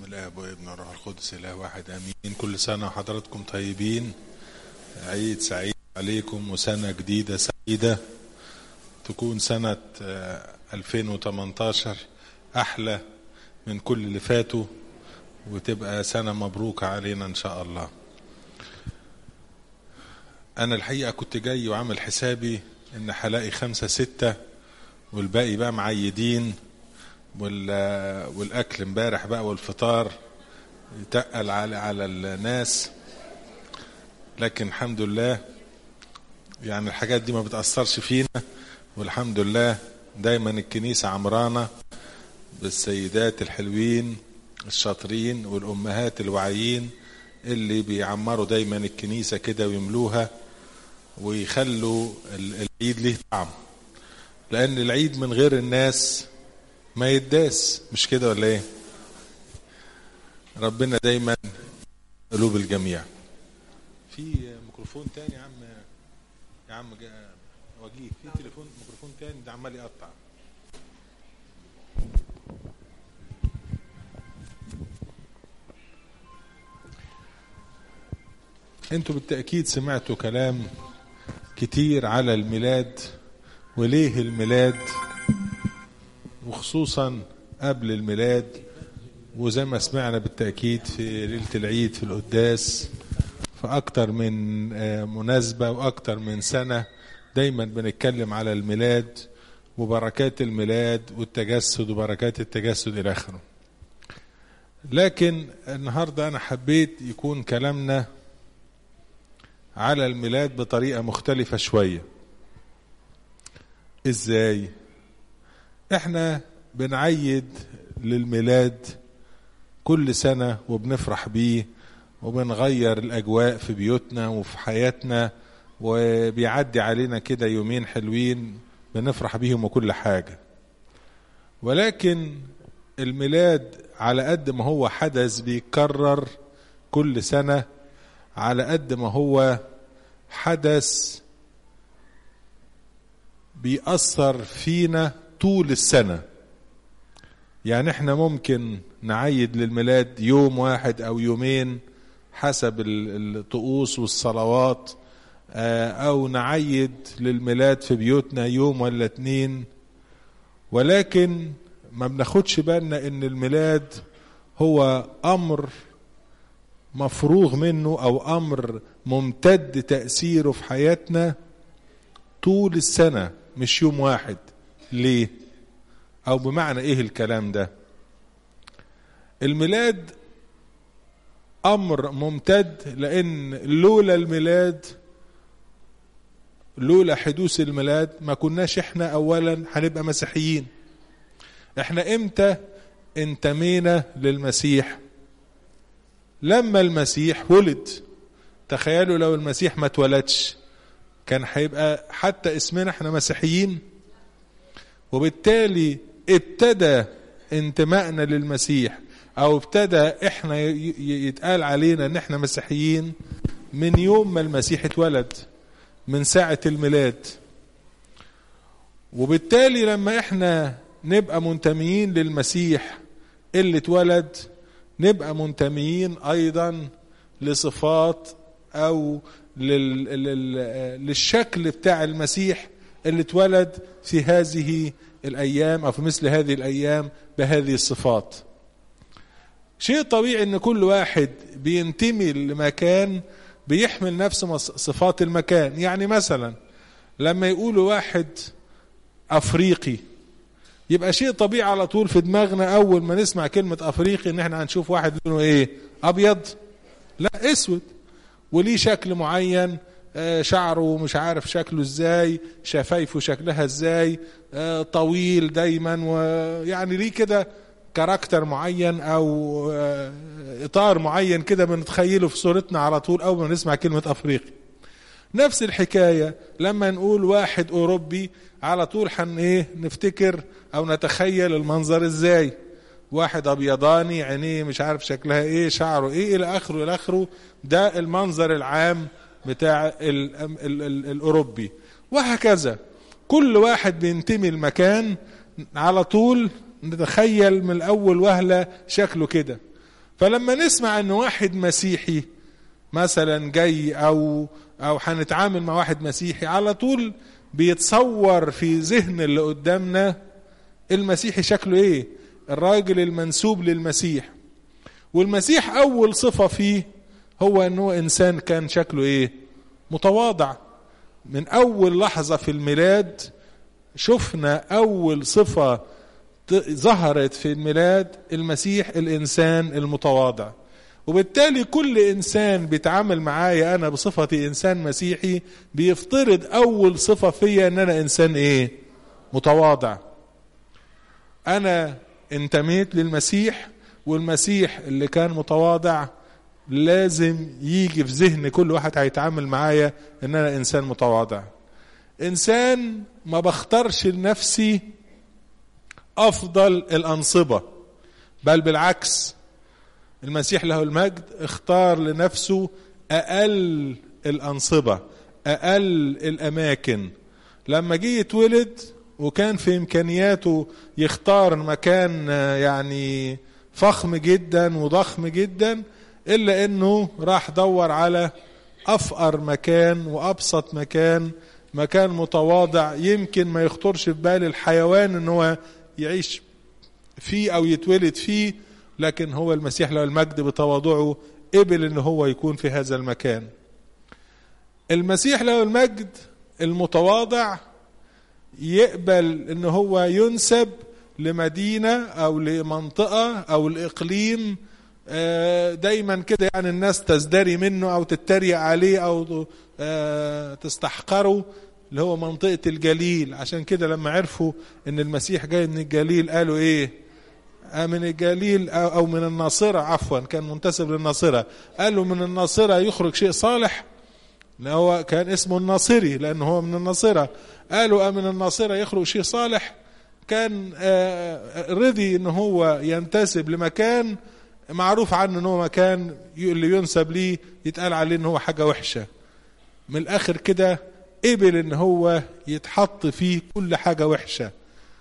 الاب وابن والروح القدس اله واحد امين كل سنه وحضراتكم طيبين عيد سعيد عليكم وسنه جديده سعيده تكون سنه آه، 2018 احلى من كل اللي فاتوا وتبقى سنه مبروكه علينا ان شاء الله انا الحقيقه كنت جاي وعامل حسابي ان هلاقي خمسه سته والباقي بقى معيدين وال- والاكل امبارح بقى والفطار يتقل على على الناس لكن الحمد لله يعني الحاجات دي ما بتاثرش فينا والحمد لله دايما الكنيسه عمرانه بالسيدات الحلوين الشاطرين والامهات الواعيين اللي بيعمروا دايما الكنيسه كده ويملوها ويخلوا ال- العيد ليه طعم لان العيد من غير الناس ما يداس مش كده ولا ايه ربنا دايما قلوب الجميع في ميكروفون تاني يا عم يا عم جا- وجيه في تليفون ميكروفون تاني ده عمال يقطع انتوا بالتأكيد سمعتوا كلام كتير على الميلاد وليه الميلاد وخصوصا قبل الميلاد وزي ما سمعنا بالتأكيد في ليلة العيد في القداس فأكتر من آه، مناسبة وأكتر من سنة دايما بنتكلم على الميلاد وبركات الميلاد والتجسد وبركات التجسد إلى آخره لكن النهاردة أنا حبيت يكون كلامنا على الميلاد بطريقة مختلفة شوية ازاي احنا بنعيد للميلاد كل سنة وبنفرح بيه وبنغير الأجواء في بيوتنا وفي حياتنا وبيعدي علينا كده يومين حلوين بنفرح بيهم وكل حاجة ولكن الميلاد على قد ما هو حدث بيتكرر كل سنة على قد ما هو حدث بيأثر فينا طول السنة يعني احنا ممكن نعيد للميلاد يوم واحد او يومين حسب ال- الطقوس والصلوات آه، او نعيد للميلاد في بيوتنا يوم ولا اتنين ولكن ما بناخدش بالنا ان الميلاد هو امر مفروغ منه او امر ممتد تاثيره في حياتنا طول السنه مش يوم واحد ليه او بمعنى ايه الكلام ده الميلاد امر ممتد لان لولا الميلاد لولا حدوث الميلاد ما كناش احنا اولا هنبقى مسيحيين احنا امتى انتمينا للمسيح لما المسيح ولد تخيلوا لو المسيح ما اتولدش كان هيبقى حتى اسمنا احنا مسيحيين وبالتالي ابتدى انتمائنا للمسيح او ابتدى احنا ي- ي- يتقال علينا ان احنا مسيحيين من يوم ما المسيح اتولد من ساعة الميلاد وبالتالي لما احنا نبقى منتميين للمسيح اللي اتولد نبقى منتميين ايضا لصفات او لل... لل... للشكل بتاع المسيح اللي اتولد في هذه الايام او في مثل هذه الايام بهذه الصفات شيء طبيعي ان كل واحد بينتمي لمكان بيحمل نفس مص- صفات المكان يعني مثلا لما يقولوا واحد افريقي يبقى شيء طبيعي على طول في دماغنا اول ما نسمع كلمة افريقي ان احنا هنشوف واحد لونه ايه ابيض لا اسود وليه شكل معين آه، شعره مش عارف شكله ازاي شفايفه شكلها ازاي آه، طويل دايما ويعني ليه كده كاركتر معين او آه، اطار معين كده بنتخيله في صورتنا على طول اول ما نسمع كلمة افريقي نفس الحكاية لما نقول واحد أوروبي على طول حن إيه نفتكر أو نتخيل المنظر إزاي واحد أبيضاني عينيه مش عارف شكلها إيه شعره إيه إلى آخره إلى آخره ده المنظر العام بتاع ال ال ال الأوروبي وهكذا كل واحد بينتمي المكان على طول نتخيل من الأول وهلة شكله كده فلما نسمع ان واحد مسيحي مثلا جاي او او هنتعامل مع واحد مسيحي على طول بيتصور في ذهن اللي قدامنا المسيحي شكله ايه الراجل المنسوب للمسيح والمسيح اول صفه فيه هو انه انسان كان شكله ايه متواضع من اول لحظه في الميلاد شفنا اول صفه ظهرت في الميلاد المسيح الانسان المتواضع وبالتالي كل انسان بيتعامل معايا انا بصفتي انسان مسيحي بيفترض اول صفه فيا ان انا انسان ايه متواضع انا انتميت للمسيح والمسيح اللي كان متواضع لازم يجي في ذهن كل واحد هيتعامل معايا ان انا انسان متواضع انسان ما بختارش لنفسي افضل الانصبه بل بالعكس المسيح له المجد اختار لنفسه اقل الانصبه اقل الاماكن لما جه يتولد وكان في امكانياته يختار مكان يعني فخم جدا وضخم جدا الا انه راح دور على افقر مكان وابسط مكان مكان متواضع يمكن ما يخطرش في بال الحيوان ان هو يعيش فيه او يتولد فيه لكن هو المسيح له المجد بتواضعه قبل ان هو يكون في هذا المكان المسيح له المجد المتواضع يقبل ان هو ينسب لمدينة او لمنطقة او الاقليم دايما كده يعني الناس تزدري منه او تتريق عليه او تستحقره اللي هو منطقة الجليل عشان كده لما عرفوا ان المسيح جاي من الجليل قالوا ايه من الجليل او من الناصرة عفوا كان منتسب للناصرة قالوا من الناصرة يخرج شيء صالح هو كان اسمه الناصري لانه هو من الناصرة قالوا من الناصرة يخرج شيء صالح كان رضي ان هو ينتسب لمكان معروف عنه ان هو مكان اللي ينسب ليه يتقال عليه ان هو حاجة وحشة من الاخر كده قبل ان هو يتحط فيه كل حاجة وحشة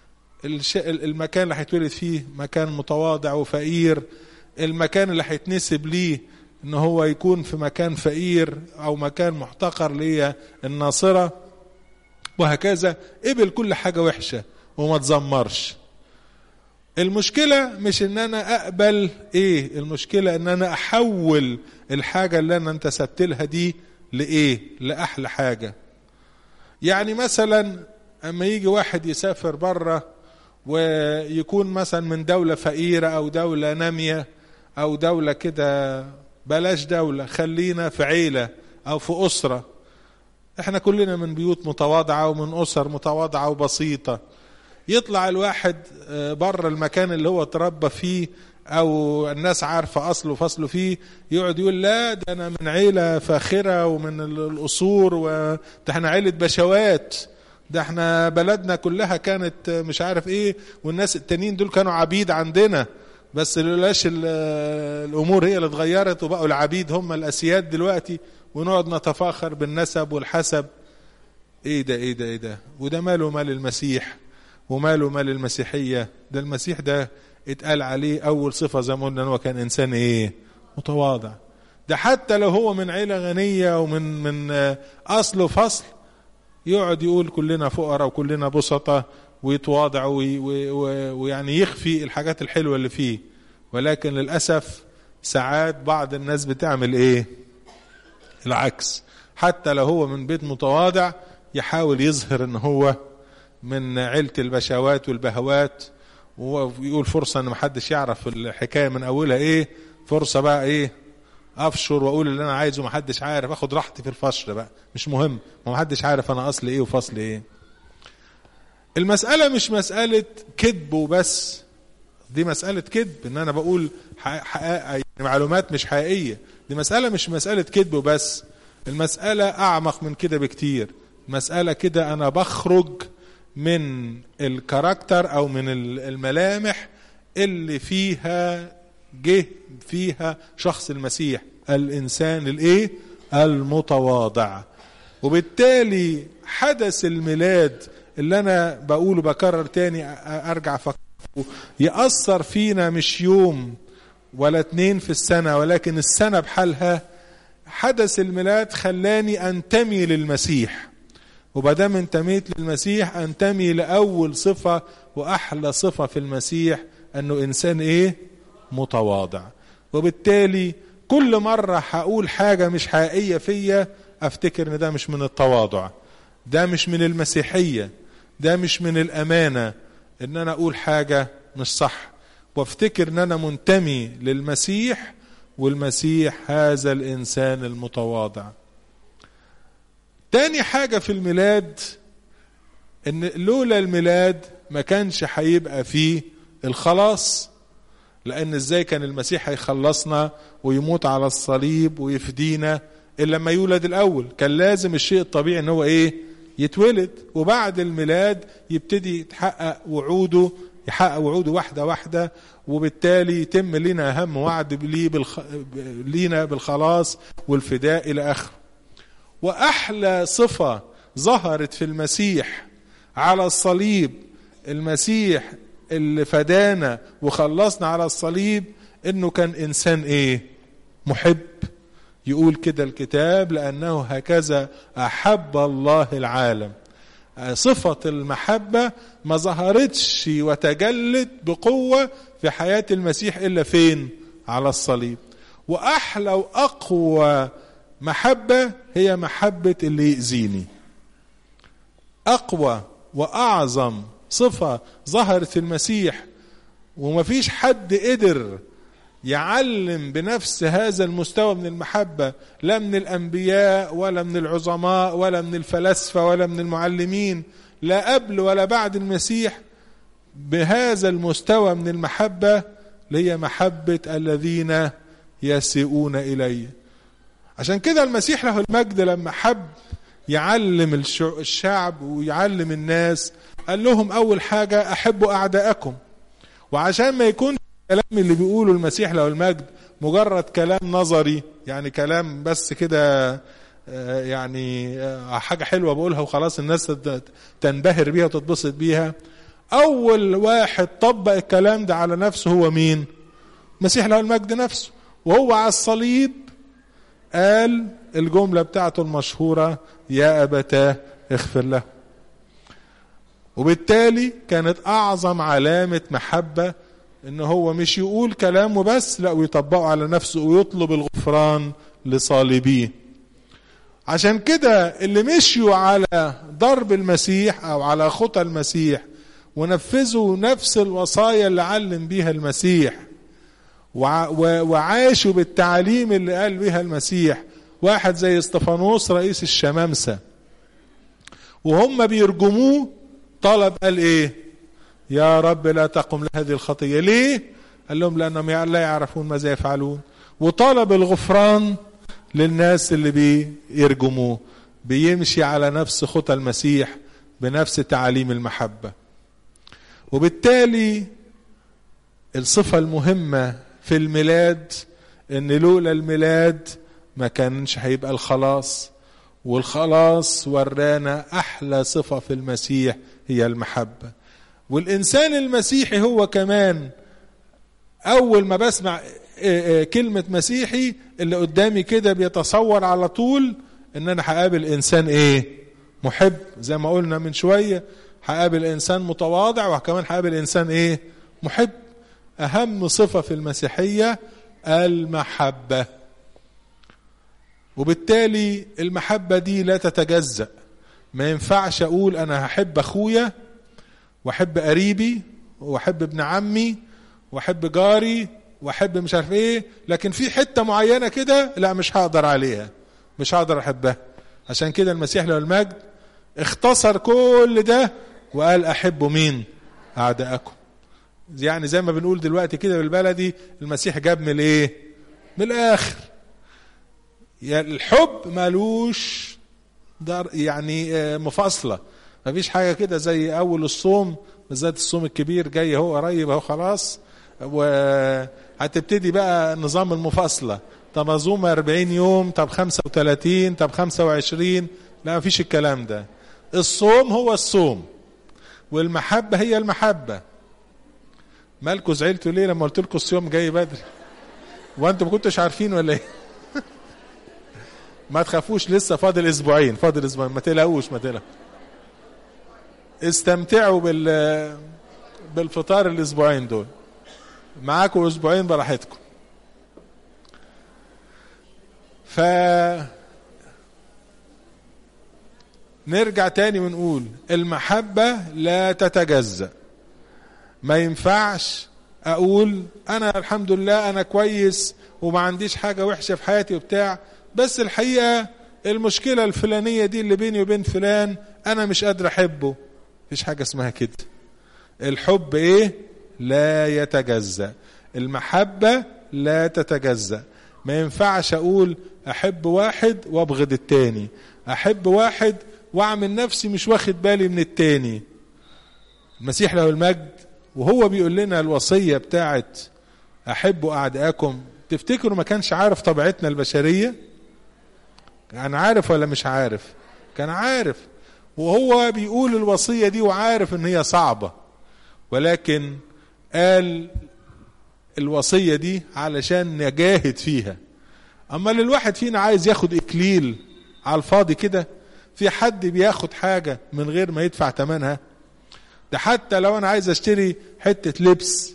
المكان اللي هيتولد فيه مكان متواضع وفقير المكان اللي هيتنسب ليه ان هو يكون في مكان فقير او مكان محتقر ليه الناصرة وهكذا قبل كل حاجة وحشة وما تزمرش المشكلة مش ان انا اقبل ايه المشكلة ان انا احول الحاجة اللي انا انتسبت لها دي لايه لاحلى حاجة يعني مثلا اما يجي واحد يسافر بره ويكون مثلا من دولة فقيرة او دولة نامية او دولة كده بلاش دولة خلينا في عيلة او في اسرة احنا كلنا من بيوت متواضعة ومن اسر متواضعة وبسيطة يطلع الواحد بره المكان اللي هو اتربى فيه او الناس عارفه اصله وفصله فيه يقعد يقول لا ده انا من عيله فاخره ومن القصور وده احنا عيله بشوات ده احنا بلدنا كلها كانت مش عارف ايه والناس التانيين دول كانوا عبيد عندنا بس لولاش الامور هي اللي اتغيرت وبقوا العبيد هم الاسياد دلوقتي ونقعد نتفاخر بالنسب والحسب ايه ده ايه ده ايه ده وده ماله مال المسيح وماله مال المسيحية ده المسيح ده اتقال عليه أول صفة زي ما قلنا هو كان إنسان إيه متواضع ده حتى لو هو من عيلة غنية ومن من أصل وفصل يقعد يقول كلنا فقراء وكلنا بسطة ويتواضع ويعني يخفي الحاجات الحلوة اللي فيه ولكن للأسف ساعات بعض الناس بتعمل إيه العكس حتى لو هو من بيت متواضع يحاول يظهر ان هو من عيلة البشوات والبهوات ويقول فرصة ان محدش يعرف الحكاية من اولها ايه فرصة بقى ايه افشر واقول اللي انا عايزه محدش عارف اخد راحتي في الفشر بقى مش مهم ما محدش عارف انا اصل ايه وفصل ايه المسألة مش مسألة كذب وبس دي مسألة كذب ان انا بقول يعني معلومات مش حقيقية دي مسألة مش مسألة كذب وبس المسألة اعمق من كده بكتير مسألة كده انا بخرج من الكاركتر او من الملامح اللي فيها جه فيها شخص المسيح الانسان الايه المتواضع وبالتالي حدث الميلاد اللي انا بقوله بكرر تاني ارجع فكره يأثر فينا مش يوم ولا اتنين في السنة ولكن السنة بحالها حدث الميلاد خلاني انتمي للمسيح وبدام انتميت للمسيح انتمي لأول صفة وأحلى صفة في المسيح أنه إنسان إيه متواضع وبالتالي كل مرة هقول حاجة مش حقيقية فيا أفتكر إن ده مش من التواضع ده مش من المسيحية ده مش من الأمانة إن أنا أقول حاجة مش صح وافتكر إن أنا منتمي للمسيح والمسيح هذا الإنسان المتواضع تاني حاجة في الميلاد ان لولا الميلاد ما كانش هيبقى فيه الخلاص لان ازاي كان المسيح هيخلصنا ويموت على الصليب ويفدينا الا لما يولد الاول كان لازم الشيء الطبيعي ان هو ايه يتولد وبعد الميلاد يبتدي يتحقق وعوده يحقق وعوده واحده واحده وبالتالي يتم لنا اهم وعد ليه بالخ... لينا بالخلاص والفداء الى اخره واحلى صفه ظهرت في المسيح على الصليب المسيح اللي فدانا وخلصنا على الصليب انه كان انسان ايه محب يقول كده الكتاب لانه هكذا احب الله العالم صفة المحبة ما ظهرتش وتجلت بقوة في حياة المسيح إلا فين على الصليب وأحلى وأقوى محبة هي محبة اللي يأذيني أقوى وأعظم صفة ظهرت في المسيح ومفيش حد قدر يعلم بنفس هذا المستوى من المحبة لا من الأنبياء ولا من العظماء ولا من الفلاسفة ولا من المعلمين لا قبل ولا بعد المسيح بهذا المستوى من المحبة اللي هي محبة الذين يسيئون إلي عشان كده المسيح له المجد لما حب يعلم الشعب ويعلم الناس قال لهم أول حاجة أحبوا أعداءكم وعشان ما يكون الكلام اللي بيقوله المسيح له المجد مجرد كلام نظري يعني كلام بس كده يعني حاجة حلوة بقولها وخلاص الناس تنبهر بيها وتتبسط بيها أول واحد طبق الكلام ده على نفسه هو مين؟ المسيح له المجد نفسه وهو على الصليب قال الجملة بتاعته المشهورة يا أبتاه اغفر له وبالتالي كانت أعظم علامة محبة ان هو مش يقول كلامه بس لا ويطبقه على نفسه ويطلب الغفران لصالبيه عشان كده اللي مشيوا على ضرب المسيح او على خطى المسيح ونفذوا نفس الوصايا اللي علم بيها المسيح وعاشوا بالتعاليم اللي قال بيها المسيح واحد زي استفانوس رئيس الشمامسة وهم بيرجموه طلب قال ايه يا رب لا تقم لهذه الخطية ليه قال لهم لأنهم لا يعرفون ماذا يفعلون وطلب الغفران للناس اللي بيرجموه بيمشي على نفس خطى المسيح بنفس تعاليم المحبة وبالتالي الصفة المهمة في الميلاد ان لولا الميلاد ما كانش هيبقى الخلاص والخلاص ورانا احلى صفة في المسيح هي المحبة والإنسان المسيحي هو كمان أول ما بسمع كلمة مسيحي اللي قدامي كده بيتصور على طول إن أنا هقابل إنسان إيه؟ محب زي ما قلنا من شوية هقابل إنسان متواضع وكمان هقابل إنسان إيه؟ محب أهم صفة في المسيحية المحبة وبالتالي المحبة دي لا تتجزأ ما ينفعش أقول أنا هحب أخويا واحب قريبي واحب ابن عمي واحب جاري واحب مش عارف ايه لكن في حته معينه كده لا مش هقدر عليها مش هقدر احبها عشان كده المسيح له المجد اختصر كل ده وقال احبوا مين اعداءكم يعني زي ما بنقول دلوقتي كده بالبلدي المسيح جاب من الايه من الاخر يعني الحب مالوش دار يعني مفاصله مفيش حاجه كده زي اول الصوم بالذات الصوم الكبير جاي هو قريب اهو خلاص وهتبتدي بقى نظام المفاصله طب اصوم 40 يوم طب 35 طب 25 لا مفيش الكلام ده الصوم هو الصوم والمحبه هي المحبه مالكوا زعلتوا ليه لما قلت لكم الصيام جاي بدري وانتم ما كنتوش عارفين ولا ايه ما تخافوش لسه فاضل اسبوعين فاضل اسبوعين ما تقلقوش ما تقلقوا استمتعوا بال بالفطار الاسبوعين دول معاكم اسبوعين براحتكم ف نرجع تاني ونقول المحبة لا تتجزأ ما ينفعش اقول انا الحمد لله انا كويس وما عنديش حاجة وحشة في حياتي وبتاع بس الحقيقة المشكلة الفلانية دي اللي بيني وبين فلان انا مش قادر احبه مفيش حاجة اسمها كده الحب ايه لا يتجزأ المحبة لا تتجزأ ما ينفعش اقول احب واحد وابغض التاني احب واحد واعمل نفسي مش واخد بالي من التاني المسيح له المجد وهو بيقول لنا الوصية بتاعت احبوا اعدائكم تفتكروا ما كانش عارف طبيعتنا البشرية كان عارف ولا مش عارف كان عارف وهو بيقول الوصية دي وعارف ان هي صعبة ولكن قال الوصية دي علشان نجاهد فيها اما الواحد فينا عايز ياخد اكليل على الفاضي كده في حد بياخد حاجة من غير ما يدفع ثمنها ده حتى لو انا عايز اشتري حتة لبس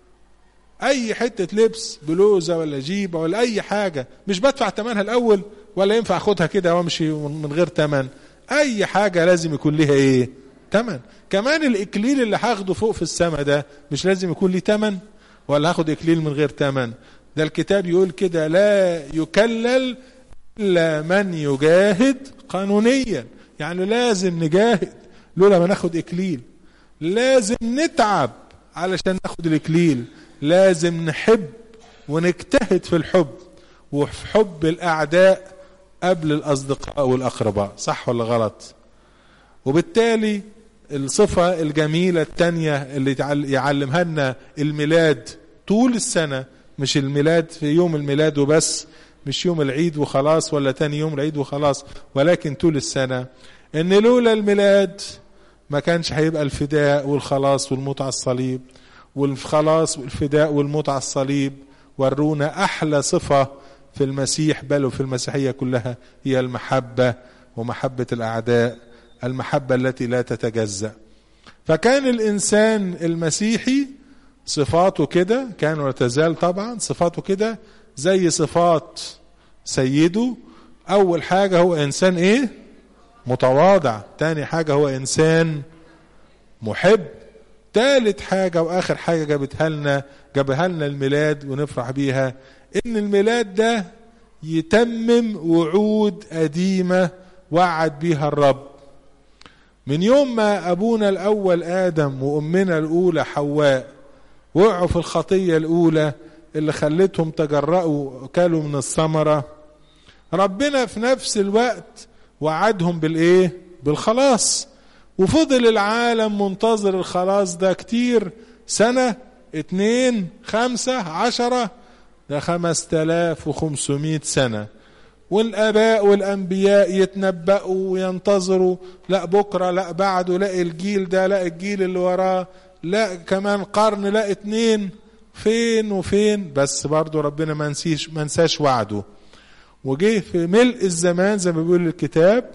اي حتة لبس بلوزة ولا جيبة ولا اي حاجة مش بدفع ثمنها الاول ولا ينفع اخدها كده وامشي من غير ثمن اي حاجة لازم يكون ليها ايه ثمن كمان الاكليل اللي هاخده فوق في السماء ده مش لازم يكون ليه ثمن ولا هاخد اكليل من غير ثمن ده الكتاب يقول كده لا يكلل الا من يجاهد قانونيا يعني لازم نجاهد لولا ما ناخد اكليل لازم نتعب علشان ناخد الاكليل لازم نحب ونجتهد في الحب وفي حب الاعداء قبل الاصدقاء والاقرباء صح ولا غلط وبالتالي الصفة الجميلة التانية اللي يعلمها لنا الميلاد طول السنة مش الميلاد في يوم الميلاد وبس مش يوم العيد وخلاص ولا تاني يوم العيد وخلاص ولكن طول السنة ان لولا الميلاد ما كانش هيبقى الفداء والخلاص والموت على الصليب والخلاص والفداء والموت على الصليب ورونا احلى صفة في المسيح بل وفي المسيحية كلها هي المحبة ومحبة الاعداء المحبة التي لا تتجزأ فكان الانسان المسيحي صفاته كده كان ولا تزال طبعا صفاته كده زي صفات سيده اول حاجة هو انسان ايه متواضع تاني حاجة هو انسان محب تالت حاجة واخر حاجة جابتها لنا جابها لنا الميلاد ونفرح بيها ان الميلاد ده يتمم وعود قديمة وعد بيها الرب من يوم ما ابونا الاول ادم وامنا الاولى حواء وقعوا في الخطية الاولى اللي خلتهم تجرأوا كلوا من الثمرة ربنا في نفس الوقت وعدهم بالايه بالخلاص وفضل العالم منتظر الخلاص ده كتير سنة اتنين خمسة عشرة ده خمس تلاف وخمسمائة سنة والآباء والأنبياء يتنبأوا وينتظروا لا بكرة لا بعده لا الجيل ده لا الجيل اللي وراه لا كمان قرن لا اتنين فين وفين بس برضو ربنا ما نسيش ما نساش وعده وجه في ملء الزمان زي ما بيقول الكتاب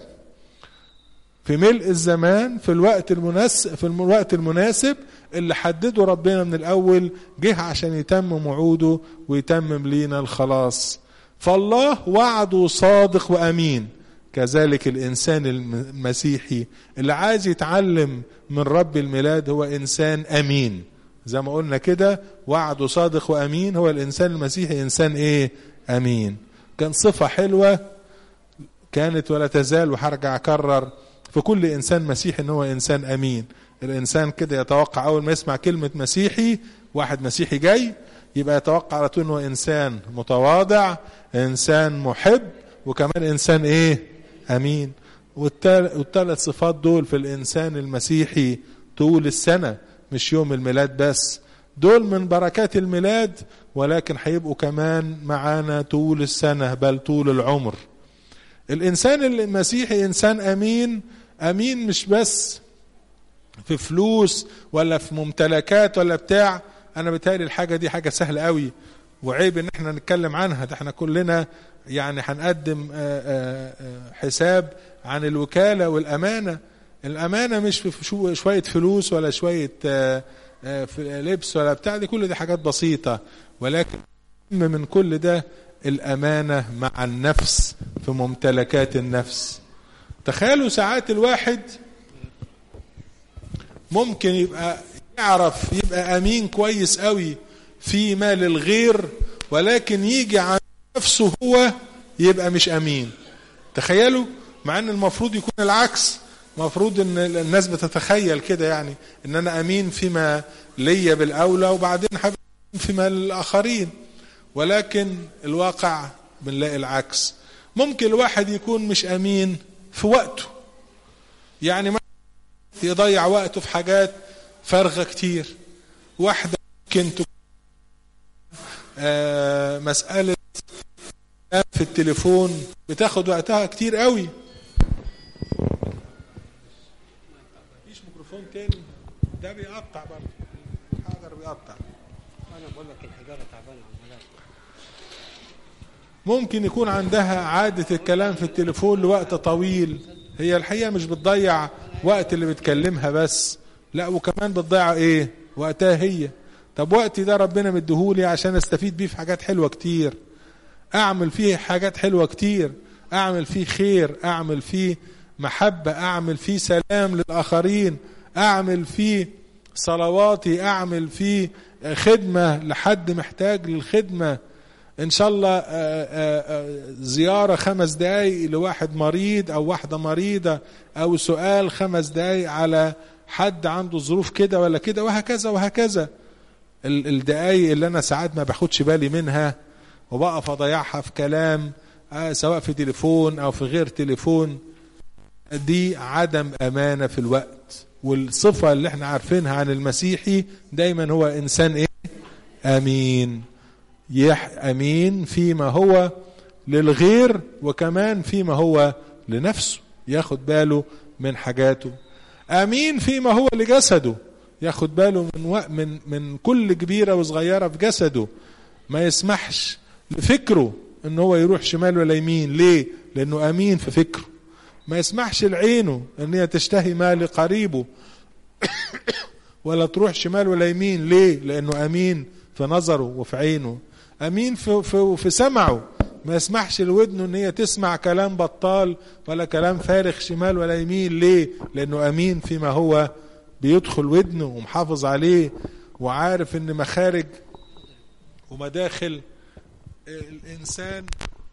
في ملء الزمان في الوقت المناسب في الوقت المناسب اللي حدده ربنا من الاول جه عشان يتمم وعوده ويتمم لينا الخلاص فالله وعده صادق وامين كذلك الانسان المسيحي اللي عايز يتعلم من رب الميلاد هو انسان امين زي ما قلنا كده وعده صادق وامين هو الانسان المسيحي انسان ايه امين كان صفه حلوه كانت ولا تزال وهرجع اكرر في كل انسان مسيحي ان هو انسان امين الانسان كده يتوقع اول ما يسمع كلمه مسيحي واحد مسيحي جاي يبقى يتوقع على طول انه انسان متواضع انسان محب وكمان انسان ايه امين والثلاث صفات دول في الانسان المسيحي طول السنه مش يوم الميلاد بس دول من بركات الميلاد ولكن هيبقوا كمان معانا طول السنه بل طول العمر الانسان المسيحي انسان امين امين مش بس في فلوس ولا في ممتلكات ولا بتاع انا بتهيألي الحاجه دي حاجه سهله قوي وعيب ان احنا نتكلم عنها ده احنا كلنا يعني هنقدم آه، آه، آه، حساب عن الوكالة والأمانة الأمانة مش في شو- شوية فلوس ولا شوية آه، آه، في لبس ولا بتاع دي كل دي حاجات بسيطة ولكن أهم من كل ده الأمانة مع النفس في ممتلكات النفس تخيلوا ساعات الواحد ممكن يبقى يعرف يبقى أمين كويس قوي في مال الغير ولكن يجي عن نفسه هو يبقى مش أمين تخيلوا مع ان المفروض يكون العكس المفروض ان الناس بتتخيل كده يعني ان انا امين فيما ليا بالاولى وبعدين هبقى أمين فيما للاخرين ولكن الواقع بنلاقي العكس ممكن الواحد يكون مش امين في وقته يعني مثلاً يضيع وقته في حاجات فارغه كتير واحده ممكن تكون آه مساله في التليفون بتاخد وقتها كتير قوي مفيش ميكروفون تاني ده بيقطع برضه الحجر بيقطع انا بقول لك الحجاره تعبانه عمالة ممكن يكون عندها عادة الكلام في التليفون لوقت طويل هي الحقيقة مش بتضيع وقت اللي بتكلمها بس لا وكمان بتضيع ايه وقتها هي طب وقتي ده ربنا مديهولي عشان استفيد بيه في حاجات حلوة كتير اعمل فيه حاجات حلوة كتير اعمل فيه خير اعمل فيه محبة اعمل فيه سلام للاخرين اعمل فيه صلواتي اعمل فيه خدمة لحد محتاج للخدمة ان شاء الله آه، آه، آه، زيارة خمس دقايق لواحد مريض او واحدة مريضة او سؤال خمس دقايق على حد عنده ظروف كده ولا كده وهكذا وهكذا ال- الدقايق اللي انا ساعات ما باخدش بالي منها وبقف اضيعها في كلام آه، سواء في تليفون او في غير تليفون دي عدم امانه في الوقت والصفه اللي احنا عارفينها عن المسيحي دايما هو انسان ايه امين يح امين فيما هو للغير وكمان فيما هو لنفسه ياخد باله من حاجاته امين فيما هو لجسده ياخد باله من و... من من كل كبيره وصغيره في جسده ما يسمحش لفكره ان هو يروح شمال ولا يمين ليه لانه امين في فكره ما يسمحش لعينه ان هي تشتهي ما لقريبه ولا تروح شمال ولا يمين ليه لانه امين في نظره وفي عينه امين في, في, في سمعه ما يسمحش لودنه ان هي تسمع كلام بطال ولا كلام فارغ شمال ولا يمين ليه لانه امين فيما هو بيدخل ودنه ومحافظ عليه وعارف ان مخارج ومداخل الانسان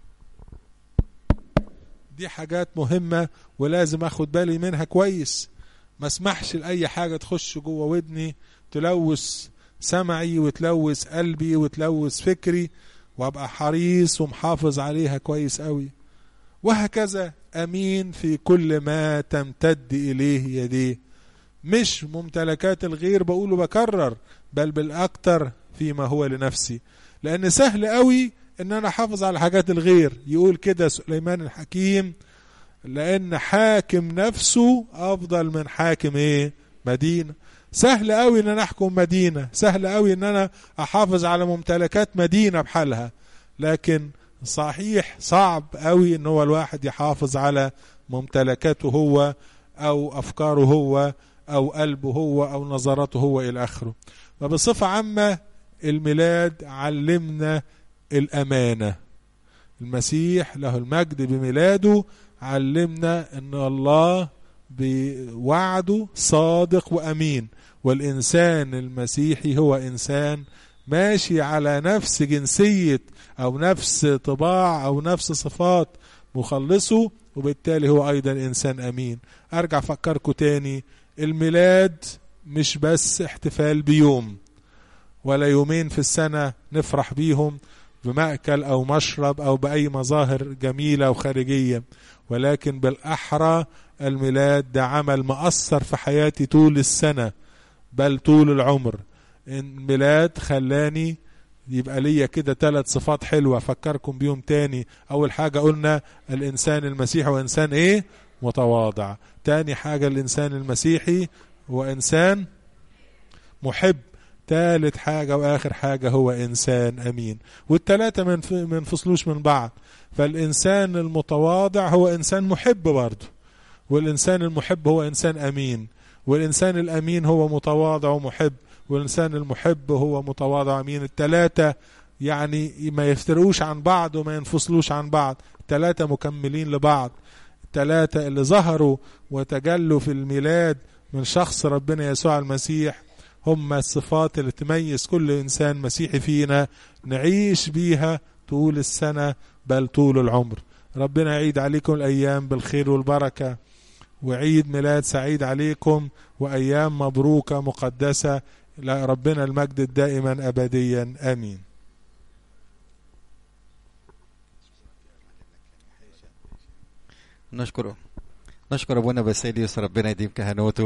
دي حاجات مهمة ولازم اخد بالي منها كويس ما اسمحش لاي حاجة تخش جوه ودني تلوث سمعي وتلوث قلبي وتلوث فكري وابقى حريص ومحافظ عليها كويس قوي وهكذا امين في كل ما تمتد اليه يديه مش ممتلكات الغير بقوله بكرر بل بالاكتر فيما هو لنفسي لان سهل قوي ان انا احافظ على حاجات الغير يقول كده سليمان الحكيم لان حاكم نفسه افضل من حاكم ايه مدينه سهل قوي ان انا احكم مدينه سهل قوي ان انا احافظ على ممتلكات مدينه بحالها لكن صحيح صعب قوي ان هو الواحد يحافظ على ممتلكاته هو او افكاره هو او قلبه هو او نظراته هو الى اخره وبصفه عامه الميلاد علمنا الامانه المسيح له المجد بميلاده علمنا ان الله بوعده صادق وامين والانسان المسيحي هو انسان ماشي على نفس جنسيه او نفس طباع او نفس صفات مخلصه وبالتالي هو ايضا انسان امين ارجع افكركم تاني الميلاد مش بس احتفال بيوم ولا يومين في السنه نفرح بيهم بمأكل أو مشرب أو بأي مظاهر جميلة وخارجية ولكن بالأحرى الميلاد ده عمل مأثر في حياتي طول السنة بل طول العمر الميلاد خلاني يبقى ليا كده ثلاث صفات حلوة أفكركم بيهم تاني أول حاجة قلنا الإنسان المسيحي هو إنسان إيه متواضع تاني حاجة الإنسان المسيحي هو إنسان محب تالت حاجة وآخر حاجة هو إنسان أمين والتلاتة ما ينف- ما ينفصلوش من بعض فالإنسان المتواضع هو إنسان محب برضه والإنسان المحب هو إنسان أمين والإنسان الأمين هو متواضع ومحب والإنسان المحب هو متواضع وأمين التلاتة يعني ما يفترقوش عن بعض وما ينفصلوش عن بعض التلاتة مكملين لبعض التلاتة اللي ظهروا وتجلوا في الميلاد من شخص ربنا يسوع المسيح هم الصفات اللي تميز كل إنسان مسيحي فينا نعيش بيها طول السنة بل طول العمر ربنا يعيد عليكم الأيام بالخير والبركة وعيد ميلاد سعيد عليكم وأيام مبروكة مقدسة لا ربنا المجد دائما أبديا آمين نشكره نشكر ابونا باسيليوس ربنا يديم كهنوته